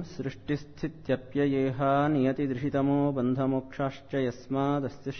सृष्टिस्थित्यप्ययेहा नियतिदृशितमो बन्धमोक्षाश्च यस्मादस्य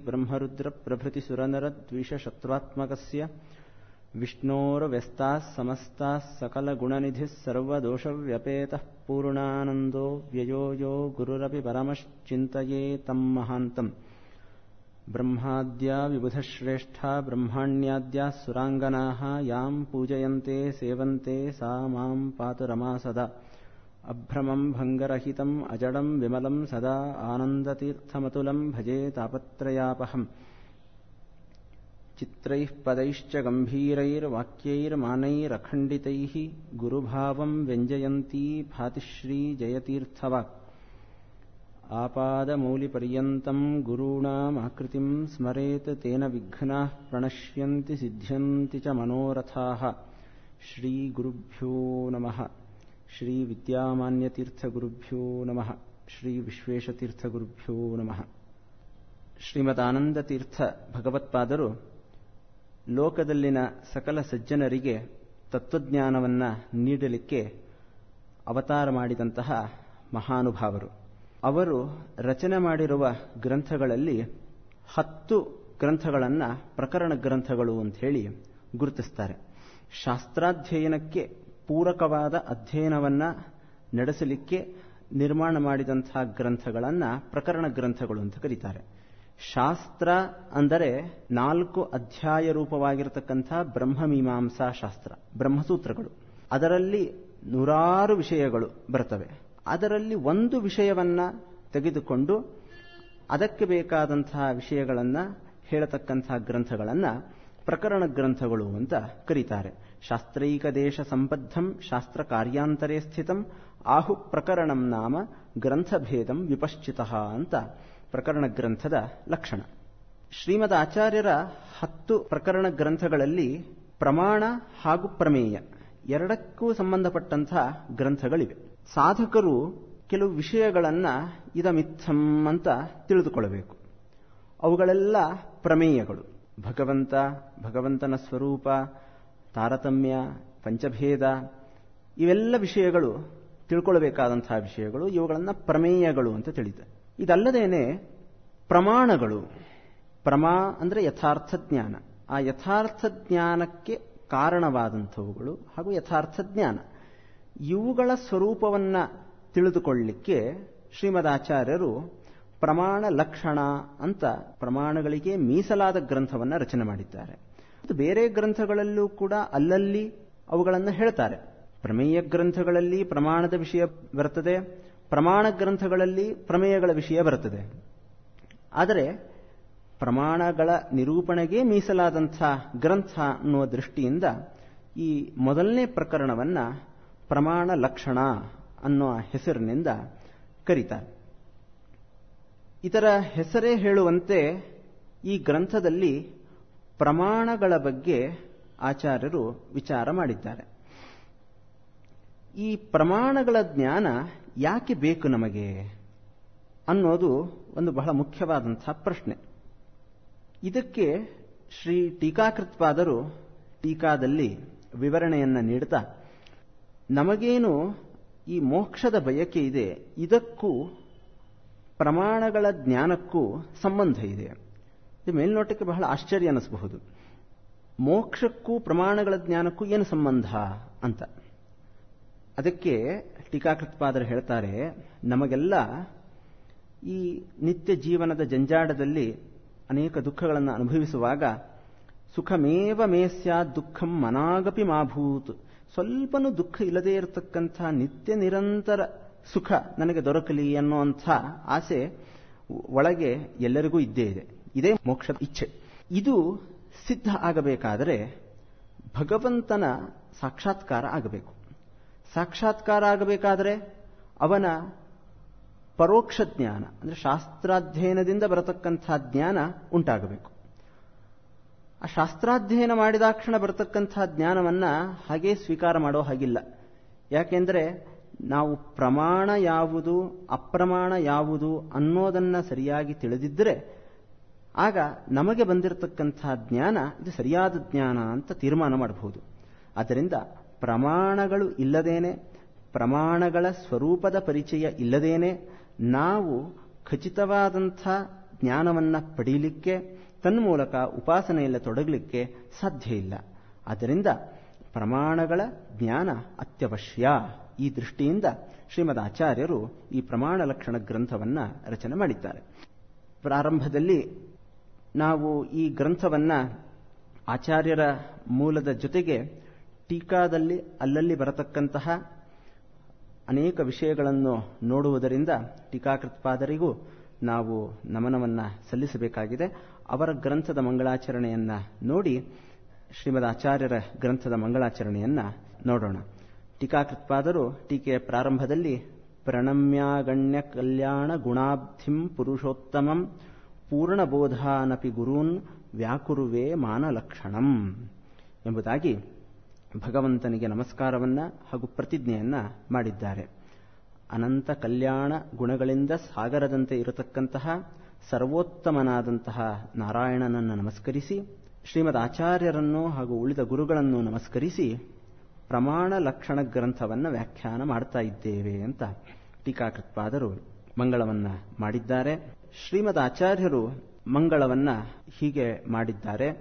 श्रीब्रह्मरुद्रप्रभृतिसुरनरद्विषशत्रुत्मकस्य विष्णोर्व्यस्ताः समस्ताः सकलगुणनिधिः सर्वदोषव्यपेतः पूर्णानन्दो व्ययो यो गुरुरपि परमश्चिन्तये तम् महान्तम् ब्रह्माद्या विबुधश्रेष्ठा ब्रह्माण्याद्याः सुराङ्गनाः याम् पूजयन्ते सेवन्ते सा माम् पातु रमा सदा अभ्रमम् भङ्गरहितम् अजडम् विमलम् सदा आनन्दतीर्थमतुलम् भजे तापत्रयापहम् चित्रैः पदैश्च गम्भीरैर्वाक्यैर्मानैरखण्डितैः गुरुभावम् व्यञ्जयन्ती भातिश्रीजयतीर्थवाक् आपादमौलिपर्यन्तम् गुरूणामाकृतिम् स्मरेत् तेन विघ्नाः प्रणश्यन्ति सिद्ध्यन्ति च मनोरथाः श्रीगुरुभ्यो नमः ಶ್ರೀವಿದ್ಯಾಮಾನ್ಯತೀರ್ಥಗುರುಭ್ಯೋ ನಮಃ ಶ್ರೀ ವಿಶ್ವೇಶತೀರ್ಥಗುರುಭ್ಯೋ ನಮಃ ಶ್ರೀಮದಾನಂದತೀರ್ಥ ಭಗವತ್ಪಾದರು ಲೋಕದಲ್ಲಿನ ಸಕಲ ಸಜ್ಜನರಿಗೆ ತತ್ವಜ್ಞಾನವನ್ನ ನೀಡಲಿಕ್ಕೆ ಅವತಾರ ಮಾಡಿದಂತಹ ಮಹಾನುಭಾವರು ಅವರು ರಚನೆ ಮಾಡಿರುವ ಗ್ರಂಥಗಳಲ್ಲಿ ಹತ್ತು ಗ್ರಂಥಗಳನ್ನು ಪ್ರಕರಣ ಗ್ರಂಥಗಳು ಅಂತ ಹೇಳಿ ಗುರುತಿಸ್ತಾರೆ ಶಾಸ್ತ್ರಾಧ್ಯಯನಕ್ಕೆ ಪೂರಕವಾದ ಅಧ್ಯಯನವನ್ನ ನಡೆಸಲಿಕ್ಕೆ ನಿರ್ಮಾಣ ಮಾಡಿದಂತಹ ಗ್ರಂಥಗಳನ್ನು ಪ್ರಕರಣ ಗ್ರಂಥಗಳು ಅಂತ ಕರೀತಾರೆ ಶಾಸ್ತ್ರ ಅಂದರೆ ನಾಲ್ಕು ಅಧ್ಯಾಯ ರೂಪವಾಗಿರತಕ್ಕಂಥ ಬ್ರಹ್ಮಮೀಮಾಂಸಾ ಶಾಸ್ತ್ರ ಬ್ರಹ್ಮಸೂತ್ರಗಳು ಅದರಲ್ಲಿ ನೂರಾರು ವಿಷಯಗಳು ಬರ್ತವೆ ಅದರಲ್ಲಿ ಒಂದು ವಿಷಯವನ್ನ ತೆಗೆದುಕೊಂಡು ಅದಕ್ಕೆ ಬೇಕಾದಂತಹ ವಿಷಯಗಳನ್ನು ಹೇಳತಕ್ಕಂತಹ ಗ್ರಂಥಗಳನ್ನು ಪ್ರಕರಣ ಗ್ರಂಥಗಳು ಅಂತ ಕರೀತಾರೆ ಶಾಸ್ತ್ರೈಕ ದೇಶ ಸಂಬದ್ಧಂ ಶಾಸ್ತ್ರ ಕಾರ್ಯಾಂತರೇ ಸ್ಥಿತಂ ಆಹು ಪ್ರಕರಣಂ ನಾಮ ಗ್ರಂಥಭೇದಂ ವಿಪಶ್ಚಿತ ಅಂತ ಪ್ರಕರಣ ಗ್ರಂಥದ ಲಕ್ಷಣ ಶ್ರೀಮದ್ ಆಚಾರ್ಯರ ಹತ್ತು ಪ್ರಕರಣ ಗ್ರಂಥಗಳಲ್ಲಿ ಪ್ರಮಾಣ ಹಾಗೂ ಪ್ರಮೇಯ ಎರಡಕ್ಕೂ ಸಂಬಂಧಪಟ್ಟಂತಹ ಗ್ರಂಥಗಳಿವೆ ಸಾಧಕರು ಕೆಲವು ವಿಷಯಗಳನ್ನ ಇದಮಿತ್ತಂ ಅಂತ ತಿಳಿದುಕೊಳ್ಳಬೇಕು ಅವುಗಳೆಲ್ಲ ಪ್ರಮೇಯಗಳು ಭಗವಂತ ಭಗವಂತನ ಸ್ವರೂಪ ತಾರತಮ್ಯ ಪಂಚಭೇದ ಇವೆಲ್ಲ ವಿಷಯಗಳು ತಿಳ್ಕೊಳ್ಬೇಕಾದಂತಹ ವಿಷಯಗಳು ಇವುಗಳನ್ನು ಪ್ರಮೇಯಗಳು ಅಂತ ತಿಳಿದೆ ಇದಲ್ಲದೇನೆ ಪ್ರಮಾಣಗಳು ಪ್ರಮಾ ಅಂದರೆ ಯಥಾರ್ಥ ಜ್ಞಾನ ಆ ಯಥಾರ್ಥ ಜ್ಞಾನಕ್ಕೆ ಕಾರಣವಾದಂಥವುಗಳು ಹಾಗೂ ಯಥಾರ್ಥ ಜ್ಞಾನ ಇವುಗಳ ಸ್ವರೂಪವನ್ನ ತಿಳಿದುಕೊಳ್ಳಲಿಕ್ಕೆ ಶ್ರೀಮದಾಚಾರ್ಯರು ಪ್ರಮಾಣ ಲಕ್ಷಣ ಅಂತ ಪ್ರಮಾಣಗಳಿಗೆ ಮೀಸಲಾದ ಗ್ರಂಥವನ್ನು ರಚನೆ ಮಾಡಿದ್ದಾರೆ ಬೇರೆ ಗ್ರಂಥಗಳಲ್ಲೂ ಕೂಡ ಅಲ್ಲಲ್ಲಿ ಅವುಗಳನ್ನು ಹೇಳ್ತಾರೆ ಪ್ರಮೇಯ ಗ್ರಂಥಗಳಲ್ಲಿ ಪ್ರಮಾಣದ ವಿಷಯ ಬರುತ್ತದೆ ಪ್ರಮಾಣ ಗ್ರಂಥಗಳಲ್ಲಿ ಪ್ರಮೇಯಗಳ ವಿಷಯ ಬರುತ್ತದೆ ಆದರೆ ಪ್ರಮಾಣಗಳ ನಿರೂಪಣೆಗೆ ಮೀಸಲಾದಂಥ ಗ್ರಂಥ ಅನ್ನುವ ದೃಷ್ಟಿಯಿಂದ ಈ ಮೊದಲನೇ ಪ್ರಕರಣವನ್ನ ಪ್ರಮಾಣ ಲಕ್ಷಣ ಅನ್ನುವ ಹೆಸರಿನಿಂದ ಕರೀತಾರೆ ಇದರ ಹೆಸರೇ ಹೇಳುವಂತೆ ಈ ಗ್ರಂಥದಲ್ಲಿ ಪ್ರಮಾಣಗಳ ಬಗ್ಗೆ ಆಚಾರ್ಯರು ವಿಚಾರ ಮಾಡಿದ್ದಾರೆ ಈ ಪ್ರಮಾಣಗಳ ಜ್ಞಾನ ಯಾಕೆ ಬೇಕು ನಮಗೆ ಅನ್ನೋದು ಒಂದು ಬಹಳ ಮುಖ್ಯವಾದಂತಹ ಪ್ರಶ್ನೆ ಇದಕ್ಕೆ ಶ್ರೀ ಟೀಕಾಕೃತ್ಪಾದರು ಟೀಕಾದಲ್ಲಿ ವಿವರಣೆಯನ್ನ ನೀಡುತ್ತಾ ನಮಗೇನು ಈ ಮೋಕ್ಷದ ಬಯಕೆ ಇದೆ ಇದಕ್ಕೂ ಪ್ರಮಾಣಗಳ ಜ್ಞಾನಕ್ಕೂ ಸಂಬಂಧ ಇದೆ ಇದು ಮೇಲ್ನೋಟಕ್ಕೆ ಬಹಳ ಆಶ್ಚರ್ಯ ಅನಿಸಬಹುದು ಮೋಕ್ಷಕ್ಕೂ ಪ್ರಮಾಣಗಳ ಜ್ಞಾನಕ್ಕೂ ಏನು ಸಂಬಂಧ ಅಂತ ಅದಕ್ಕೆ ಟೀಕಾಕೃತ್ಪಾದರು ಹೇಳ್ತಾರೆ ನಮಗೆಲ್ಲ ಈ ನಿತ್ಯ ಜೀವನದ ಜಂಜಾಡದಲ್ಲಿ ಅನೇಕ ದುಃಖಗಳನ್ನು ಅನುಭವಿಸುವಾಗ ಸುಖಮೇವ ಮೇಸ್ಯ ದುಃಖಂ ಮನಾಗಪಿ ಮಾಭೂತ್ ಸ್ವಲ್ಪನೂ ದುಃಖ ಇಲ್ಲದೇ ಇರತಕ್ಕಂಥ ನಿತ್ಯ ನಿರಂತರ ಸುಖ ನನಗೆ ದೊರಕಲಿ ಅನ್ನುವಂಥ ಆಸೆ ಒಳಗೆ ಎಲ್ಲರಿಗೂ ಇದ್ದೇ ಇದೆ ಇದೇ ಮೋಕ್ಷದ ಇಚ್ಛೆ ಇದು ಸಿದ್ಧ ಆಗಬೇಕಾದರೆ ಭಗವಂತನ ಸಾಕ್ಷಾತ್ಕಾರ ಆಗಬೇಕು ಸಾಕ್ಷಾತ್ಕಾರ ಆಗಬೇಕಾದರೆ ಅವನ ಪರೋಕ್ಷ ಜ್ಞಾನ ಅಂದರೆ ಶಾಸ್ತ್ರಾಧ್ಯಯನದಿಂದ ಬರತಕ್ಕಂಥ ಜ್ಞಾನ ಉಂಟಾಗಬೇಕು ಆ ಶಾಸ್ತ್ರಾಧ್ಯಯನ ಮಾಡಿದಾಕ್ಷಣ ಬರತಕ್ಕಂಥ ಜ್ಞಾನವನ್ನ ಹಾಗೇ ಸ್ವೀಕಾರ ಮಾಡೋ ಹಾಗಿಲ್ಲ ಯಾಕೆಂದ್ರೆ ನಾವು ಪ್ರಮಾಣ ಯಾವುದು ಅಪ್ರಮಾಣ ಯಾವುದು ಅನ್ನೋದನ್ನ ಸರಿಯಾಗಿ ತಿಳಿದಿದ್ದರೆ ಆಗ ನಮಗೆ ಬಂದಿರತಕ್ಕಂತಹ ಜ್ಞಾನ ಇದು ಸರಿಯಾದ ಜ್ಞಾನ ಅಂತ ತೀರ್ಮಾನ ಮಾಡಬಹುದು ಆದ್ದರಿಂದ ಪ್ರಮಾಣಗಳು ಇಲ್ಲದೇನೆ ಪ್ರಮಾಣಗಳ ಸ್ವರೂಪದ ಪರಿಚಯ ಇಲ್ಲದೇನೆ ನಾವು ಖಚಿತವಾದಂಥ ಜ್ಞಾನವನ್ನ ಪಡೀಲಿಕ್ಕೆ ತನ್ಮೂಲಕ ಉಪಾಸನೆಯಲ್ಲಿ ತೊಡಗಲಿಕ್ಕೆ ಸಾಧ್ಯ ಇಲ್ಲ ಆದ್ದರಿಂದ ಪ್ರಮಾಣಗಳ ಜ್ಞಾನ ಅತ್ಯವಶ್ಯ ಈ ದೃಷ್ಟಿಯಿಂದ ಶ್ರೀಮದ್ ಆಚಾರ್ಯರು ಈ ಪ್ರಮಾಣ ಲಕ್ಷಣ ಗ್ರಂಥವನ್ನ ರಚನೆ ಮಾಡಿದ್ದಾರೆ ಪ್ರಾರಂಭದಲ್ಲಿ ನಾವು ಈ ಗ್ರಂಥವನ್ನ ಆಚಾರ್ಯರ ಮೂಲದ ಜೊತೆಗೆ ಟೀಕಾದಲ್ಲಿ ಅಲ್ಲಲ್ಲಿ ಬರತಕ್ಕಂತಹ ಅನೇಕ ವಿಷಯಗಳನ್ನು ನೋಡುವುದರಿಂದ ಟೀಕಾಕೃತ್ಪಾದರಿಗೂ ನಾವು ನಮನವನ್ನು ಸಲ್ಲಿಸಬೇಕಾಗಿದೆ ಅವರ ಗ್ರಂಥದ ಮಂಗಳಾಚರಣೆಯನ್ನ ನೋಡಿ ಶ್ರೀಮದ್ ಆಚಾರ್ಯರ ಗ್ರಂಥದ ಮಂಗಳಾಚರಣೆಯನ್ನ ನೋಡೋಣ ಟೀಕಾಕೃತ್ಪಾದರು ಟೀಕೆಯ ಪ್ರಾರಂಭದಲ್ಲಿ ಪ್ರಣಮ್ಯಾಗಣ್ಯ ಕಲ್ಯಾಣ ಗುಣಾಬ್ಧಿಂ ಪುರುಷೋತ್ತಮಂ ಪೂರ್ಣಬೋಧಾನಪಿ ಗುರೂನ್ ವ್ಯಾಕುರುವೆ ಮಾನಲಕ್ಷಣಂ ಎಂಬುದಾಗಿ ಭಗವಂತನಿಗೆ ನಮಸ್ಕಾರವನ್ನ ಹಾಗೂ ಪ್ರತಿಜ್ಞೆಯನ್ನ ಮಾಡಿದ್ದಾರೆ ಅನಂತ ಕಲ್ಯಾಣ ಗುಣಗಳಿಂದ ಸಾಗರದಂತೆ ಇರತಕ್ಕಂತಹ ಸರ್ವೋತ್ತಮನಾದಂತಹ ನಾರಾಯಣನನ್ನು ನಮಸ್ಕರಿಸಿ ಶ್ರೀಮದ್ ಆಚಾರ್ಯರನ್ನು ಹಾಗೂ ಉಳಿದ ಗುರುಗಳನ್ನು ನಮಸ್ಕರಿಸಿ ಪ್ರಮಾಣ ಲಕ್ಷಣ ಗ್ರಂಥವನ್ನು ವ್ಯಾಖ್ಯಾನ ಮಾಡ್ತಾ ಇದ್ದೇವೆ ಅಂತ ಟೀಕಾಕೃತ್ಪಾದರು ಮಂಗಳವನ್ನ ಮಾಡಿದ್ದಾರೆ ಶ್ರೀಮದ್ ಆಚಾರ್ಯರು ಮಂಗಳವನ್ನ ಹೀಗೆ ಮಾಡಿದ್ದಾರೆ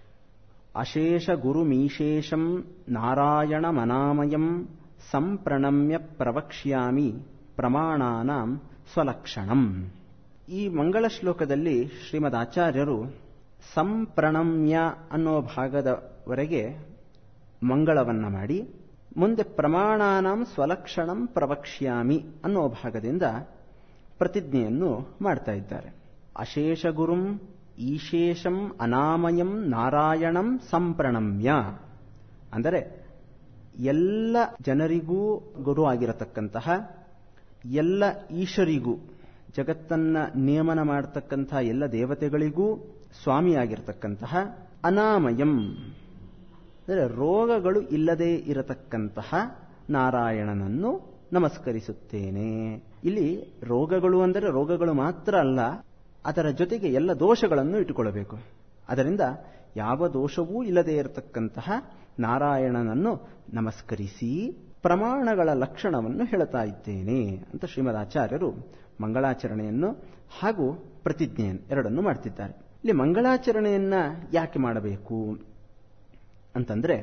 ಅಶೇಷ ಗುರುಮೀಶೇಷಂ ನಾರಾಯಣ ಮನಾಮಯಂ ಸಂಪ್ರಣಮ್ಯ ಪ್ರವಕ್ಷ್ಯಾಮಿ ಪ್ರಮಾಣಾನಾಂ ಸ್ವಲಕ್ಷಣಂ ಈ ಮಂಗಳ ಶ್ಲೋಕದಲ್ಲಿ ಶ್ರೀಮದ್ ಆಚಾರ್ಯರು ಸಂಪ್ರಣಮ್ಯ ಅನ್ನೋ ಭಾಗದವರೆಗೆ ಮಂಗಳವನ್ನ ಮಾಡಿ ಮುಂದೆ ಪ್ರಮಾಣಾನಾಂ ಸ್ವಲಕ್ಷಣಂ ಪ್ರವಕ್ಷ್ಯಾಮಿ ಅನ್ನೋ ಭಾಗದಿಂದ ಪ್ರತಿಜ್ಞೆಯನ್ನು ಮಾಡ್ತಾ ಇದ್ದಾರೆ ಅಶೇಷ ಗುರುಂ ಈಶೇಷಂ ಅನಾಮಯಂ ನಾರಾಯಣಂ ಸಂಪ್ರಣಮ್ಯ ಅಂದರೆ ಎಲ್ಲ ಜನರಿಗೂ ಗುರು ಆಗಿರತಕ್ಕಂತಹ ಎಲ್ಲ ಈಶರಿಗೂ ಜಗತ್ತನ್ನ ನಿಯಮನ ಮಾಡತಕ್ಕಂತಹ ಎಲ್ಲ ದೇವತೆಗಳಿಗೂ ಸ್ವಾಮಿಯಾಗಿರತಕ್ಕಂತಹ ಅನಾಮಯಂ ಅಂದರೆ ರೋಗಗಳು ಇಲ್ಲದೆ ಇರತಕ್ಕಂತಹ ನಾರಾಯಣನನ್ನು ನಮಸ್ಕರಿಸುತ್ತೇನೆ ಇಲ್ಲಿ ರೋಗಗಳು ಅಂದರೆ ರೋಗಗಳು ಮಾತ್ರ ಅಲ್ಲ ಅದರ ಜೊತೆಗೆ ಎಲ್ಲ ದೋಷಗಳನ್ನು ಇಟ್ಟುಕೊಳ್ಳಬೇಕು ಅದರಿಂದ ಯಾವ ದೋಷವೂ ಇಲ್ಲದೆ ಇರತಕ್ಕಂತಹ ನಾರಾಯಣನನ್ನು ನಮಸ್ಕರಿಸಿ ಪ್ರಮಾಣಗಳ ಲಕ್ಷಣವನ್ನು ಹೇಳ್ತಾ ಇದ್ದೇನೆ ಅಂತ ಶ್ರೀಮದ್ ಆಚಾರ್ಯರು ಮಂಗಳಾಚರಣೆಯನ್ನು ಹಾಗೂ ಪ್ರತಿಜ್ಞೆಯನ್ನು ಎರಡನ್ನು ಮಾಡ್ತಿದ್ದಾರೆ ಇಲ್ಲಿ ಮಂಗಳಾಚರಣೆಯನ್ನ ಯಾಕೆ ಮಾಡಬೇಕು ಅಂತಂದ್ರೆ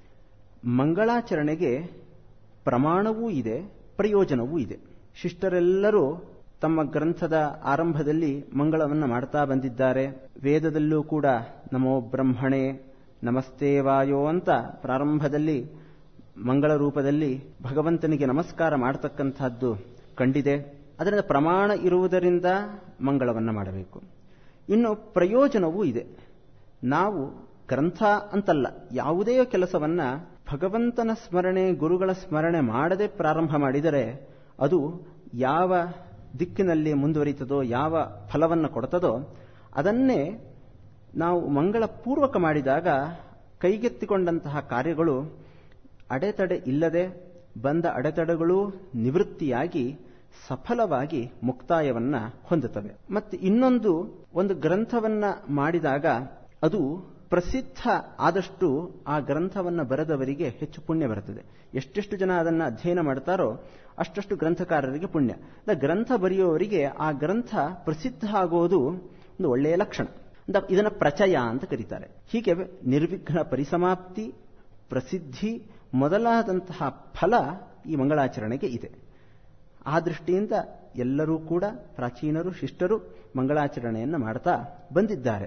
ಮಂಗಳಾಚರಣೆಗೆ ಪ್ರಮಾಣವೂ ಇದೆ ಪ್ರಯೋಜನವೂ ಇದೆ ಶಿಷ್ಟರೆಲ್ಲರೂ ತಮ್ಮ ಗ್ರಂಥದ ಆರಂಭದಲ್ಲಿ ಮಂಗಳವನ್ನು ಮಾಡ್ತಾ ಬಂದಿದ್ದಾರೆ ವೇದದಲ್ಲೂ ಕೂಡ ನಮೋ ಬ್ರಹ್ಮಣೆ ನಮಸ್ತೆ ವಾಯೋ ಅಂತ ಪ್ರಾರಂಭದಲ್ಲಿ ಮಂಗಳ ರೂಪದಲ್ಲಿ ಭಗವಂತನಿಗೆ ನಮಸ್ಕಾರ ಮಾಡತಕ್ಕಂಥದ್ದು ಕಂಡಿದೆ ಅದರಿಂದ ಪ್ರಮಾಣ ಇರುವುದರಿಂದ ಮಂಗಳವನ್ನು ಮಾಡಬೇಕು ಇನ್ನು ಪ್ರಯೋಜನವೂ ಇದೆ ನಾವು ಗ್ರಂಥ ಅಂತಲ್ಲ ಯಾವುದೇ ಕೆಲಸವನ್ನ ಭಗವಂತನ ಸ್ಮರಣೆ ಗುರುಗಳ ಸ್ಮರಣೆ ಮಾಡದೆ ಪ್ರಾರಂಭ ಮಾಡಿದರೆ ಅದು ಯಾವ ದಿಕ್ಕಿನಲ್ಲಿ ಮುಂದುವರಿತದೋ ಯಾವ ಫಲವನ್ನು ಕೊಡ್ತದೋ ಅದನ್ನೇ ನಾವು ಮಂಗಳ ಪೂರ್ವಕ ಮಾಡಿದಾಗ ಕೈಗೆತ್ತಿಕೊಂಡಂತಹ ಕಾರ್ಯಗಳು ಅಡೆತಡೆ ಇಲ್ಲದೆ ಬಂದ ಅಡೆತಡೆಗಳು ನಿವೃತ್ತಿಯಾಗಿ ಸಫಲವಾಗಿ ಮುಕ್ತಾಯವನ್ನ ಹೊಂದುತ್ತವೆ ಮತ್ತೆ ಇನ್ನೊಂದು ಒಂದು ಗ್ರಂಥವನ್ನ ಮಾಡಿದಾಗ ಅದು ಪ್ರಸಿದ್ಧ ಆದಷ್ಟು ಆ ಗ್ರಂಥವನ್ನು ಬರೆದವರಿಗೆ ಹೆಚ್ಚು ಪುಣ್ಯ ಬರುತ್ತದೆ ಎಷ್ಟೆಷ್ಟು ಜನ ಅದನ್ನು ಅಧ್ಯಯನ ಮಾಡ್ತಾರೋ ಅಷ್ಟಷ್ಟು ಗ್ರಂಥಕಾರರಿಗೆ ಪುಣ್ಯ ಗ್ರಂಥ ಬರೆಯುವವರಿಗೆ ಆ ಗ್ರಂಥ ಪ್ರಸಿದ್ಧ ಆಗೋದು ಒಂದು ಒಳ್ಳೆಯ ಲಕ್ಷಣ ಇದನ್ನು ಪ್ರಚಯ ಅಂತ ಕರೀತಾರೆ ಹೀಗೆ ನಿರ್ವಿಘ್ನ ಪರಿಸಮಾಪ್ತಿ ಪ್ರಸಿದ್ಧಿ ಮೊದಲಾದಂತಹ ಫಲ ಈ ಮಂಗಳಾಚರಣೆಗೆ ಇದೆ ಆ ದೃಷ್ಟಿಯಿಂದ ಎಲ್ಲರೂ ಕೂಡ ಪ್ರಾಚೀನರು ಶಿಷ್ಟರು ಮಂಗಳಾಚರಣೆಯನ್ನು ಮಾಡ್ತಾ ಬಂದಿದ್ದಾರೆ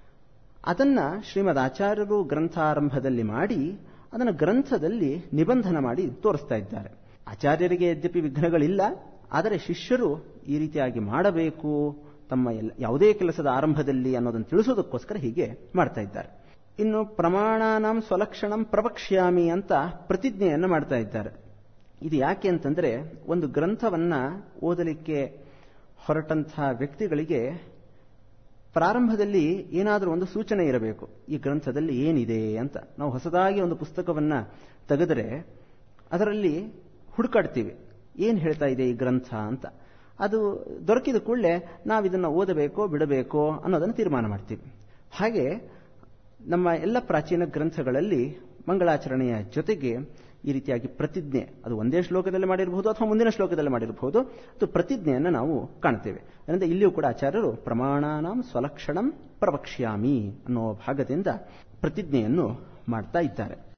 ಅದನ್ನ ಶ್ರೀಮದ್ ಆಚಾರ್ಯರು ಗ್ರಂಥಾರಂಭದಲ್ಲಿ ಮಾಡಿ ಅದನ್ನು ಗ್ರಂಥದಲ್ಲಿ ನಿಬಂಧನ ಮಾಡಿ ತೋರಿಸ್ತಾ ಇದ್ದಾರೆ ಆಚಾರ್ಯರಿಗೆ ಯದ್ಯಪಿ ವಿಘ್ನಗಳಿಲ್ಲ ಆದರೆ ಶಿಷ್ಯರು ಈ ರೀತಿಯಾಗಿ ಮಾಡಬೇಕು ತಮ್ಮ ಯಾವುದೇ ಕೆಲಸದ ಆರಂಭದಲ್ಲಿ ಅನ್ನೋದನ್ನು ತಿಳಿಸೋದಕ್ಕೋಸ್ಕರ ಹೀಗೆ ಮಾಡ್ತಾ ಇದ್ದಾರೆ ಇನ್ನು ಪ್ರಮಾಣಾನಾಂ ಸ್ವಲಕ್ಷಣಂ ಪ್ರವಕ್ಷ್ಯಾಮಿ ಅಂತ ಪ್ರತಿಜ್ಞೆಯನ್ನು ಮಾಡ್ತಾ ಇದ್ದಾರೆ ಇದು ಯಾಕೆ ಅಂತಂದ್ರೆ ಒಂದು ಗ್ರಂಥವನ್ನ ಓದಲಿಕ್ಕೆ ಹೊರಟಂತಹ ವ್ಯಕ್ತಿಗಳಿಗೆ ಪ್ರಾರಂಭದಲ್ಲಿ ಏನಾದರೂ ಒಂದು ಸೂಚನೆ ಇರಬೇಕು ಈ ಗ್ರಂಥದಲ್ಲಿ ಏನಿದೆ ಅಂತ ನಾವು ಹೊಸದಾಗಿ ಒಂದು ಪುಸ್ತಕವನ್ನ ತೆಗೆದರೆ ಅದರಲ್ಲಿ ಹುಡುಕಾಡ್ತೀವಿ ಏನು ಹೇಳ್ತಾ ಇದೆ ಈ ಗ್ರಂಥ ಅಂತ ಅದು ದೊರಕಿದ ಕೂಡಲೇ ನಾವು ಇದನ್ನು ಓದಬೇಕೋ ಬಿಡಬೇಕೋ ಅನ್ನೋದನ್ನು ತೀರ್ಮಾನ ಮಾಡ್ತೀವಿ ಹಾಗೆ ನಮ್ಮ ಎಲ್ಲ ಪ್ರಾಚೀನ ಗ್ರಂಥಗಳಲ್ಲಿ ಮಂಗಳಾಚರಣೆಯ ಜೊತೆಗೆ ಈ ರೀತಿಯಾಗಿ ಪ್ರತಿಜ್ಞೆ ಅದು ಒಂದೇ ಶ್ಲೋಕದಲ್ಲಿ ಮಾಡಿರಬಹುದು ಅಥವಾ ಮುಂದಿನ ಶ್ಲೋಕದಲ್ಲಿ ಮಾಡಿರಬಹುದು ಅದು ಪ್ರತಿಜ್ಞೆಯನ್ನು ನಾವು ಕಾಣ್ತೇವೆ ಅದರಿಂದ ಇಲ್ಲಿಯೂ ಕೂಡ ಆಚಾರ್ಯರು ಪ್ರಮಾಣಾನಾಂ ಸ್ವಲಕ್ಷಣಂ ಪ್ರವಕ್ಷ್ಯಾಮಿ ಅನ್ನೋ ಭಾಗದಿಂದ ಪ್ರತಿಜ್ಞೆಯನ್ನು ಮಾಡ್ತಾ ಇದ್ದಾರೆ